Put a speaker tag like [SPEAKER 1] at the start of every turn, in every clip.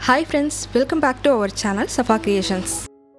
[SPEAKER 1] hi friends welcome back to our channel Safa creations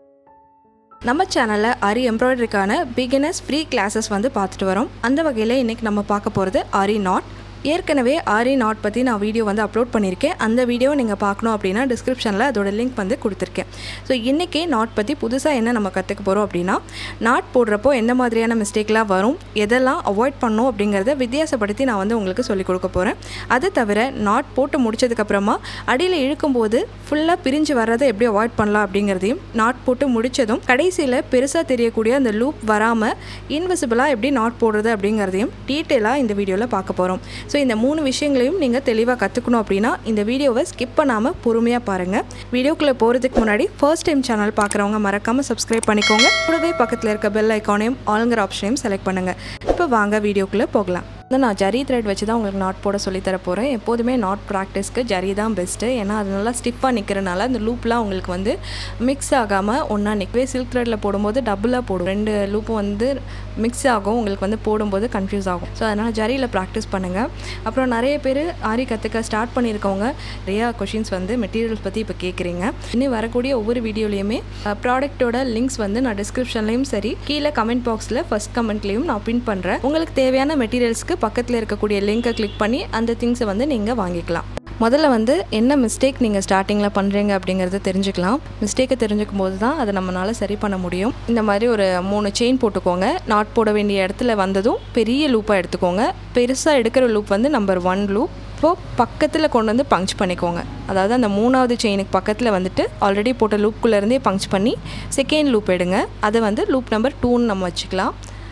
[SPEAKER 1] நம்ம சேனலில் அரி எம்ப்ராய்டரிக்கான பிகினர்ஸ் ஃப்ரீ கிளாஸஸ் வந்து பார்த்துட்டு வரோம் அந்த வகையில் இன்றைக்கி நம்ம பார்க்க போகிறது அரி நாட் ஏற்கனவே ஆரி நாட் பற்றி நான் வீடியோ வந்து அப்லோட் பண்ணியிருக்கேன் அந்த வீடியோவை நீங்கள் பார்க்கணும் அப்படின்னா டிஸ்கிரிப்ஷனில் அதோட லிங்க் வந்து கொடுத்துருக்கேன் ஸோ இன்றைக்கி நாட் பற்றி புதுசாக என்ன நம்ம கற்றுக்க போகிறோம் அப்படின்னா நாட் போடுறப்போ எந்த மாதிரியான மிஸ்டேக்லாம் வரும் எதெல்லாம் அவாய்ட் பண்ணணும் அப்படிங்கிறத வித்தியாசப்படுத்தி நான் வந்து உங்களுக்கு சொல்லிக் கொடுக்க போகிறேன் அது தவிர நாட் போட்டு முடிச்சதுக்கப்புறமா அடியில் இழுக்கும்போது ஃபுல்லாக பிரிஞ்சு வர்றதை எப்படி அவாய்ட் பண்ணலாம் அப்படிங்கிறதையும் நாட் போட்டு முடித்ததும் கடைசியில் பெருசாக தெரியக்கூடிய அந்த லூப் வராமல் இன்விசிபிளாக எப்படி நாட் போடுறது அப்படிங்கிறதையும் டீட்டெயிலாக இந்த வீடியோவில் பார்க்க போகிறோம் ஸோ இந்த மூணு விஷயங்களையும் நீங்கள் தெளிவாக கற்றுக்கணும் அப்படின்னா இந்த வீடியோவை ஸ்கிப் பண்ணாமல் பொறுமையாக பாருங்கள் வீடியோக்குள்ளே போகிறதுக்கு முன்னாடி ஃபர்ஸ்ட் டைம் சேனல் பார்க்குறவங்க மறக்காமல் சப்ஸ்கிரைப் பண்ணிக்கோங்க கூடவே பக்கத்தில் இருக்க பெல் ஐக்கானையும் ஆளுங்கிற ஆப்ஷனையும் செலக்ட் பண்ணுங்கள் இப்போ வாங்க வீடியோக்குள்ளே போகலாம் வந்து நான் ஜரி த்ரெட் வச்சு தான் உங்களுக்கு நாட் போட சொல்லி தர போகிறேன் எப்போதுமே நாட் ப்ராக்டிஸ்க்கு ஜரி தான் பெஸ்ட்டு ஏன்னா அது நல்லா ஸ்டிஃபாக நிற்கிறனால அந்த லூப்லாம் உங்களுக்கு வந்து மிக்ஸ் ஆகாமல் ஒன்றா நிற்கவே சில்க் த்ரெட்டில் போடும்போது டபுளாக போடும் ரெண்டு லூப்பும் வந்து மிக்ஸ் ஆகும் உங்களுக்கு வந்து போடும்போது கன்ஃபியூஸ் ஆகும் ஸோ அதனால் ஜரியில் ப்ராக்டிஸ் பண்ணுங்கள் அப்புறம் நிறைய பேர் ஆரி கற்றுக்க ஸ்டார்ட் பண்ணியிருக்கவங்க நிறையா கொஷின்ஸ் வந்து மெட்டீரியல்ஸ் பற்றி இப்போ கேட்குறீங்க இன்னும் வரக்கூடிய ஒவ்வொரு வீடியோலையுமே ப்ராடக்ட்டோட லிங்க்ஸ் வந்து நான் டிஸ்கிரிப்ஷன்லேயும் சரி கீழே கமெண்ட் பாக்ஸில் ஃபஸ்ட் கமெண்ட்லேயும் நான் பின் பண்ணுறேன் உங்களுக்கு தேவையான மெட்டீரியல்ஸ்க்கு பக்கத்தில் இருக்கக்கூடிய லிங்கை கிளிக் பண்ணி அந்த திங்ஸை வந்து நீங்கள் வாங்கிக்கலாம் முதல்ல வந்து என்ன மிஸ்டேக் நீங்கள் ஸ்டார்டிங்கில் பண்ணுறீங்க அப்படிங்கிறத தெரிஞ்சுக்கலாம் மிஸ்டேக்கை தெரிஞ்சுக்கும் போது தான் அதை நம்மளால் சரி பண்ண முடியும் இந்த மாதிரி ஒரு மூணு செயின் போட்டுக்கோங்க நாட் போட வேண்டிய இடத்துல வந்ததும் பெரிய லூப்பாக எடுத்துக்கோங்க பெருசாக எடுக்கிற லூப் வந்து நம்பர் ஒன் லூப் இப்போது பக்கத்தில் கொண்டு வந்து பங்ச் பண்ணிக்கோங்க அதாவது அந்த மூணாவது செயினுக்கு பக்கத்தில் வந்துட்டு ஆல்ரெடி போட்ட லூப்புக்குள்ளேருந்தே பங்ச் பண்ணி செகண்ட் லூப் எடுங்க அதை வந்து லூப் நம்பர் டூன்னு நம்ம வச்சுக்கலாம்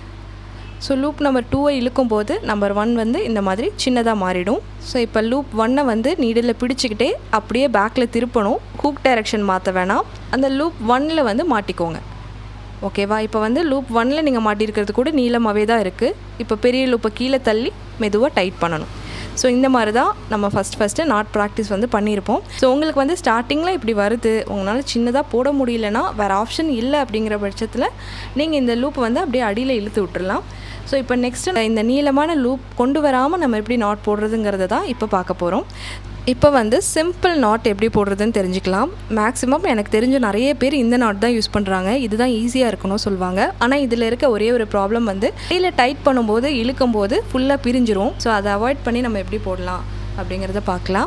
[SPEAKER 1] ஸோ லூப் நம்பர் டூவை இழுக்கும் போது நம்பர் ஒன் வந்து இந்த மாதிரி சின்னதாக மாறிடும் ஸோ இப்போ லூப் ஒன்னை வந்து நீடில் பிடிச்சிக்கிட்டே அப்படியே பேக்கில் திருப்பணும் ஹூக் டைரக்ஷன் மாற்ற வேணாம் அந்த லூப் ஒன்னில் வந்து மாட்டிக்கோங்க ஓகேவா இப்போ வந்து லூப் ஒன்னில் நீங்கள் மாட்டியிருக்கிறது கூட நீளமாகவே தான் இருக்குது இப்போ பெரிய லூப்பை கீழே தள்ளி மெதுவாக டைட் பண்ணணும் ஸோ இந்த மாதிரி தான் நம்ம ஃபஸ்ட் ஃபஸ்ட்டு நாட் ப்ராக்டிஸ் வந்து பண்ணியிருப்போம் ஸோ உங்களுக்கு வந்து ஸ்டார்டிங்கில் இப்படி வருது உங்களால் சின்னதாக போட முடியலன்னா வேறு ஆப்ஷன் இல்லை அப்படிங்கிற பட்சத்தில் நீங்கள் இந்த லூப் வந்து அப்படியே அடியில் இழுத்து விட்டுறலாம் ஸோ இப்போ நெக்ஸ்ட்டு இந்த நீளமான லூப் கொண்டு வராமல் நம்ம எப்படி நாட் போடுறதுங்கிறத தான் இப்போ பார்க்க போகிறோம் இப்போ வந்து சிம்பிள் நாட் எப்படி போடுறதுன்னு தெரிஞ்சுக்கலாம் மேக்ஸிமம் எனக்கு தெரிஞ்ச நிறைய பேர் இந்த நாட் தான் யூஸ் பண்ணுறாங்க இதுதான் ஈஸியாக இருக்கணும் சொல்லுவாங்க ஆனால் இதில் இருக்க ஒரே ஒரு ப்ராப்ளம் வந்து கையில் டைட் பண்ணும்போது இழுக்கும் போது ஃபுல்லாக பிரிஞ்சிரும் ஸோ அதை அவாய்ட் பண்ணி நம்ம எப்படி போடலாம் அப்படிங்கிறத பார்க்கலாம்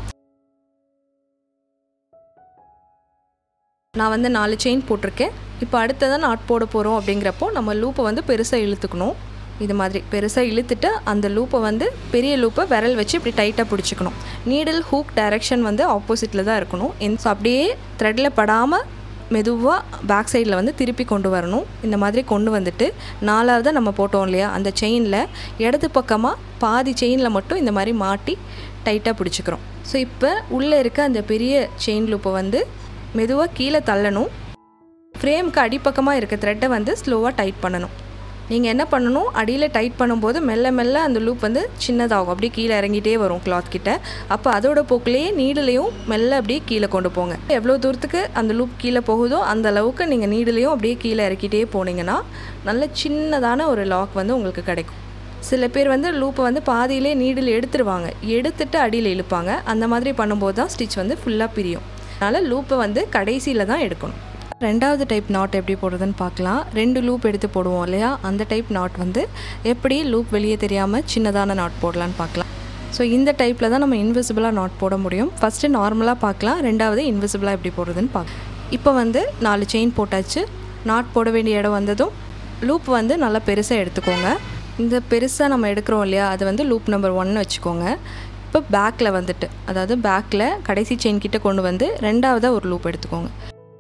[SPEAKER 1] நான் வந்து நாலு செயின் போட்டிருக்கேன் இப்போ அடுத்ததான் நாட் போட போகிறோம் அப்படிங்கிறப்போ நம்ம லூப்பை வந்து பெருசாக இழுத்துக்கணும் இது மாதிரி பெருசாக இழுத்துட்டு அந்த லூப்பை வந்து பெரிய லூப்பை விரல் வச்சு இப்படி டைட்டாக பிடிச்சிக்கணும் நீடில் ஹூக் டைரெக்ஷன் வந்து ஆப்போசிட்டில் தான் இருக்கணும் ஸோ அப்படியே த்ரெட்டில் படாமல் மெதுவாக பேக் சைடில் வந்து திருப்பி கொண்டு வரணும் இந்த மாதிரி கொண்டு வந்துட்டு நாலாவது நம்ம போட்டோம் இல்லையா அந்த செயினில் இடது பக்கமாக பாதி செயினில் மட்டும் இந்த மாதிரி மாட்டி டைட்டாக பிடிச்சிக்கிறோம் ஸோ இப்போ உள்ளே இருக்க அந்த பெரிய செயின் லூப்பை வந்து மெதுவாக கீழே தள்ளணும் ஃப்ரேமுக்கு அடிப்பக்கமாக இருக்க த்ரெட்டை வந்து ஸ்லோவாக டைட் பண்ணணும் நீங்கள் என்ன பண்ணணும் அடியில் டைட் பண்ணும்போது மெல்ல மெல்ல அந்த லூப் வந்து சின்னதாகும் அப்படியே கீழே இறங்கிட்டே வரும் கிளாத் கிட்ட அப்போ அதோட போக்குலேயே நீடிலையும் மெல்ல அப்படியே கீழே கொண்டு போங்க எவ்வளோ தூரத்துக்கு அந்த லூப் கீழே போகுதோ அந்த அளவுக்கு நீங்கள் நீடிலையும் அப்படியே கீழே இறக்கிட்டே போனீங்கன்னா நல்ல சின்னதான ஒரு லாக் வந்து உங்களுக்கு கிடைக்கும் சில பேர் வந்து லூப்பை வந்து பாதியிலே நீடில் எடுத்துருவாங்க எடுத்துட்டு அடியில் இழுப்பாங்க அந்த மாதிரி பண்ணும்போது தான் ஸ்டிச் வந்து ஃபுல்லாக பிரியும் அதனால் லூப்பை வந்து கடைசியில் தான் எடுக்கணும் ரெண்டாவது டைப் நாட் எப்படி போடுறதுன்னு பார்க்கலாம் ரெண்டு லூப் எடுத்து போடுவோம் இல்லையா அந்த டைப் நாட் வந்து எப்படி லூப் வெளியே தெரியாமல் சின்னதான நாட் போடலான்னு பார்க்கலாம் ஸோ இந்த டைப்பில் தான் நம்ம இன்விசிபிளாக நாட் போட முடியும் ஃபஸ்ட்டு நார்மலாக பார்க்கலாம் ரெண்டாவது இன்விசிபிளாக எப்படி போடுறதுன்னு பார்க்கலாம் இப்போ வந்து நாலு செயின் போட்டாச்சு நாட் போட வேண்டிய இடம் வந்ததும் லூப் வந்து நல்லா பெருசாக எடுத்துக்கோங்க இந்த பெருசாக நம்ம எடுக்கிறோம் இல்லையா அது வந்து லூப் நம்பர் ஒன்னு வச்சுக்கோங்க இப்போ பேக்கில் வந்துட்டு அதாவது பேக்கில் கடைசி செயின் கிட்ட கொண்டு வந்து ரெண்டாவதாக ஒரு லூப் எடுத்துக்கோங்க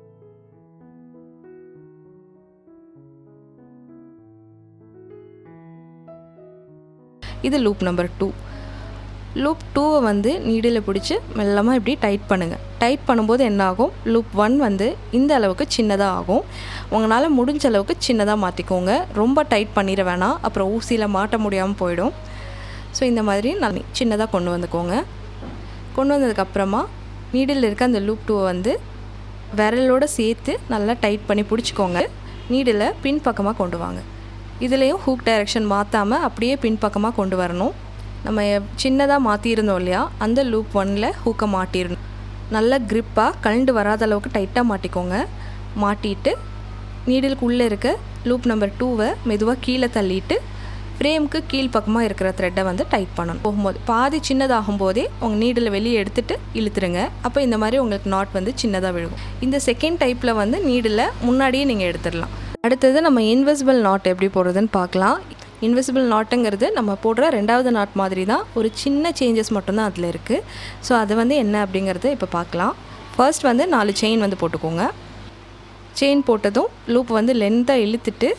[SPEAKER 1] இது லூப் நம்பர் டூ லூப் டூவை வந்து நீடில் பிடிச்சி மெல்லமாக இப்படி டைட் பண்ணுங்கள் டைட் பண்ணும்போது என்ன ஆகும் லூப் ஒன் வந்து இந்த அளவுக்கு சின்னதாக ஆகும் உங்களால் முடிஞ்ச அளவுக்கு சின்னதாக மாற்றிக்கோங்க ரொம்ப டைட் பண்ணிட வேணாம் அப்புறம் ஊசியில் மாட்ட முடியாமல் போயிடும் ஸோ இந்த மாதிரி நான் சின்னதாக கொண்டு வந்துக்கோங்க கொண்டு வந்ததுக்கப்புறமா நீடில் இருக்க அந்த லூப் டூவை வந்து விரலோடு சேர்த்து நல்லா டைட் பண்ணி பிடிச்சிக்கோங்க நீடில் பின் பக்கமாக கொண்டு வாங்க இதுலேயும் ஹூக் டைரக்ஷன் மாற்றாமல் அப்படியே பின்பக்கமாக கொண்டு வரணும் நம்ம சின்னதாக மாற்றியிருந்தோம் இல்லையா அந்த லூப் ஒன்னில் ஹூக்கை மாட்டிடணும் நல்ல க்ரிப்பாக கழண்டு வராத அளவுக்கு டைட்டாக மாட்டிக்கோங்க மாட்டிட்டு நீடிலுக்கு உள்ளே இருக்க லூப் நம்பர் டூவை மெதுவாக கீழே தள்ளிட்டு ஃப்ரேமுக்கு கீழ் பக்கமாக இருக்கிற த்ரெட்டை வந்து டைட் பண்ணணும் போகும்போது பாதி சின்னதாகும் போதே உங்கள் நீடில் வெளியே எடுத்துட்டு இழுத்துருங்க அப்போ இந்த மாதிரி உங்களுக்கு நாட் வந்து சின்னதாக விழுகும் இந்த செகண்ட் டைப்பில் வந்து நீடில் முன்னாடியே நீங்கள் எடுத்துடலாம் அடுத்தது நம்ம இன்வெசிபிள் நாட் எப்படி போடுறதுன்னு பார்க்கலாம் இன்விசிபிள் நாட்டுங்கிறது நம்ம போடுற ரெண்டாவது நாட் மாதிரி தான் ஒரு சின்ன சேஞ்சஸ் மட்டும்தான் அதில் இருக்குது ஸோ அது வந்து என்ன அப்படிங்கிறத இப்போ பார்க்கலாம் ஃபர்ஸ்ட் வந்து நாலு செயின் வந்து போட்டுக்கோங்க செயின் போட்டதும் லூப் வந்து லென்த்தாக இழுத்துட்டு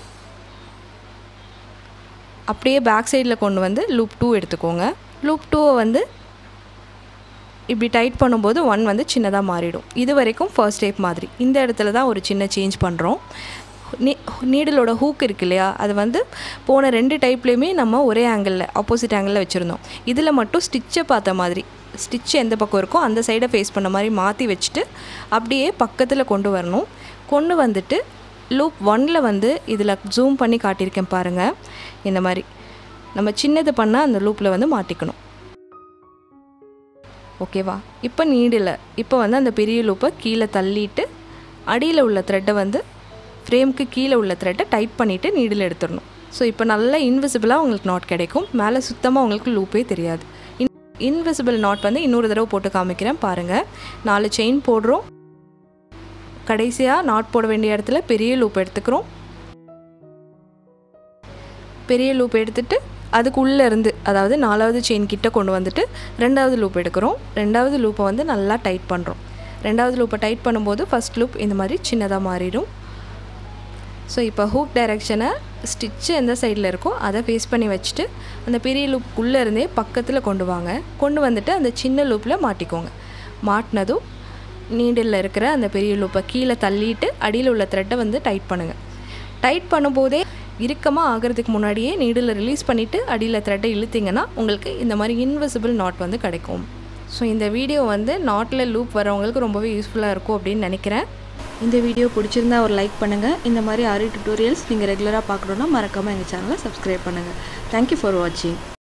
[SPEAKER 1] அப்படியே பேக் சைடில் கொண்டு வந்து லூப் டூ எடுத்துக்கோங்க லூப் டூவை வந்து இப்படி டைட் பண்ணும்போது ஒன் வந்து சின்னதாக மாறிடும் இது வரைக்கும் ஃபர்ஸ்ட் ஸ்டெப் மாதிரி இந்த இடத்துல தான் ஒரு சின்ன சேஞ்ச் பண்ணுறோம் நீ நீடலோட ஹூக் இருக்கு இல்லையா அது வந்து போன ரெண்டு டைப்லேயுமே நம்ம ஒரே ஆங்கிளில் ஆப்போசிட் ஆங்கிளில் வச்சுருந்தோம் இதில் மட்டும் ஸ்டிச்சை பார்த்த மாதிரி ஸ்டிச் எந்த பக்கம் இருக்கோ அந்த சைடை ஃபேஸ் பண்ண மாதிரி மாற்றி வச்சுட்டு அப்படியே பக்கத்தில் கொண்டு வரணும் கொண்டு வந்துட்டு லூப் ஒனில் வந்து இதில் ஜூம் பண்ணி காட்டியிருக்கேன் பாருங்கள் இந்த மாதிரி நம்ம சின்னது பண்ணால் அந்த லூப்பில் வந்து மாட்டிக்கணும் ஓகேவா இப்போ நீடில் இப்போ வந்து அந்த பெரிய லூப்பை கீழே தள்ளிட்டு அடியில் உள்ள த்ரெட்டை வந்து ஃப்ரேம்க்கு கீழே உள்ள த்ரெட்டை டைட் பண்ணிவிட்டு நீடில் எடுத்துடணும் ஸோ இப்போ நல்லா இன்விசிபிளாக உங்களுக்கு நாட் கிடைக்கும் மேலே சுத்தமாக உங்களுக்கு லூப்பே தெரியாது இன் இன்விசிபிள் நாட் வந்து இன்னொரு தடவை போட்டு காமிக்கிறேன் பாருங்கள் நாலு செயின் போடுறோம் கடைசியாக நாட் போட வேண்டிய இடத்துல பெரிய லூப் எடுத்துக்கிறோம் பெரிய லூப் எடுத்துட்டு அதுக்கு உள்ளே இருந்து அதாவது நாலாவது செயின் கிட்ட கொண்டு வந்துட்டு ரெண்டாவது லூப் எடுக்கிறோம் ரெண்டாவது லூப்பை வந்து நல்லா டைட் பண்ணுறோம் ரெண்டாவது லூப்பை டைட் பண்ணும்போது ஃபஸ்ட் லூப் இந்த மாதிரி சின்னதாக மாறிடும் ஸோ இப்போ ஹூக் டைரெக்ஷனை ஸ்டிச்சு எந்த சைடில் இருக்கோ அதை ஃபேஸ் பண்ணி வச்சுட்டு அந்த பெரிய லூப் உள்ளே இருந்தே பக்கத்தில் கொண்டு வாங்க கொண்டு வந்துட்டு அந்த சின்ன லூப்பில் மாட்டிக்கோங்க மாட்டினதும் நீடில் இருக்கிற அந்த பெரிய லூப்பை கீழே தள்ளிட்டு அடியில் உள்ள த்ரெட்டை வந்து டைட் பண்ணுங்கள் டைட் பண்ணும்போதே இறுக்கமாக ஆகிறதுக்கு முன்னாடியே நீடில் ரிலீஸ் பண்ணிவிட்டு அடியில் த்ரெட்டை இழுத்திங்கன்னா உங்களுக்கு இந்த மாதிரி இன்விசிபிள் நாட் வந்து கிடைக்கும் ஸோ இந்த வீடியோ வந்து நாட்டில் லூப் வரவங்களுக்கு ரொம்பவே யூஸ்ஃபுல்லாக இருக்கும் அப்படின்னு நினைக்கிறேன் இந்த வீடியோ பிடிச்சிருந்தா ஒரு லைக் பண்ணுங்கள் இந்த மாதிரி ஆரி டியூட்டோரியல்ஸ் நீங்கள் ரெகுலராக பார்க்கணுன்னா மறக்காமல் எங்கள் சேனலை சப்ஸ்கிரைப் பண்ணுங்கள் தேங்க்யூ ஃபார் வாட்சிங்